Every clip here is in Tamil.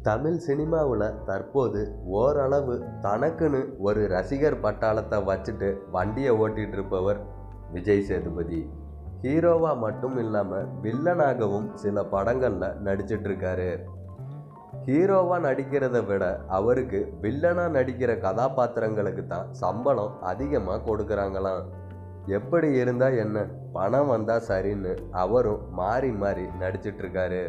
தமிழ் சினிமாவில் தற்போது ஓரளவு தனக்குன்னு ஒரு ரசிகர் பட்டாளத்தை வச்சுட்டு வண்டியை ஓட்டிகிட்டு இருப்பவர் விஜய் சேதுபதி ஹீரோவாக மட்டும் இல்லாமல் வில்லனாகவும் சில படங்களில் நடிச்சிட்டு இருக்காரு ஹீரோவாக நடிக்கிறத விட அவருக்கு வில்லனாக நடிக்கிற கதாபாத்திரங்களுக்கு தான் சம்பளம் அதிகமாக கொடுக்குறாங்களாம் எப்படி இருந்தால் என்ன பணம் வந்தால் சரின்னு அவரும் மாறி மாறி நடிச்சிட்டு இருக்காரு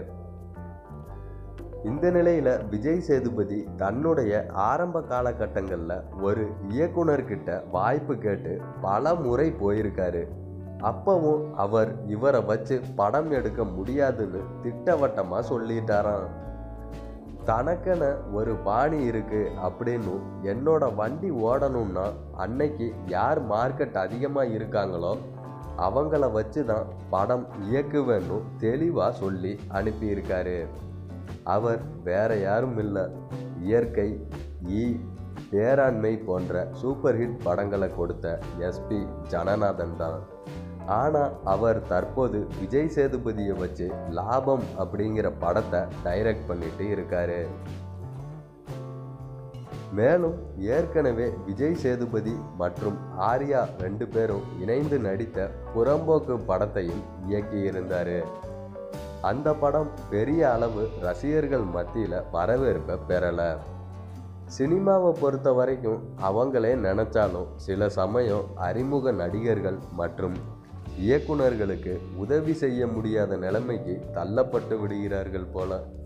இந்த நிலையில் விஜய் சேதுபதி தன்னுடைய ஆரம்ப காலகட்டங்களில் ஒரு இயக்குனர்கிட்ட வாய்ப்பு கேட்டு பல முறை போயிருக்காரு அப்பவும் அவர் இவரை வச்சு படம் எடுக்க முடியாதுன்னு திட்டவட்டமாக சொல்லிட்டாராம் தனக்கென ஒரு பாணி இருக்கு அப்படின்னும் என்னோட வண்டி ஓடணும்னா அன்னைக்கு யார் மார்க்கெட் அதிகமாக இருக்காங்களோ அவங்கள வச்சு தான் படம் இயக்குவேன்னு தெளிவாக சொல்லி அனுப்பியிருக்காரு அவர் வேற யாரும் இல்லை இயற்கை ஈ பேராண்மை போன்ற சூப்பர் ஹிட் படங்களை கொடுத்த எஸ்பி ஜனநாதன் தான் ஆனால் அவர் தற்போது விஜய் சேதுபதியை வச்சு லாபம் அப்படிங்கிற படத்தை டைரக்ட் பண்ணிட்டு இருக்காரு மேலும் ஏற்கனவே விஜய் சேதுபதி மற்றும் ஆர்யா ரெண்டு பேரும் இணைந்து நடித்த புறம்போக்கு படத்தையும் இயக்கியிருந்தார் அந்த படம் பெரிய அளவு ரசிகர்கள் மத்தியில் வரவேற்பை பெறலை சினிமாவை பொறுத்த வரைக்கும் அவங்களே நினச்சாலும் சில சமயம் அறிமுக நடிகர்கள் மற்றும் இயக்குனர்களுக்கு உதவி செய்ய முடியாத நிலைமைக்கு தள்ளப்பட்டு விடுகிறார்கள் போல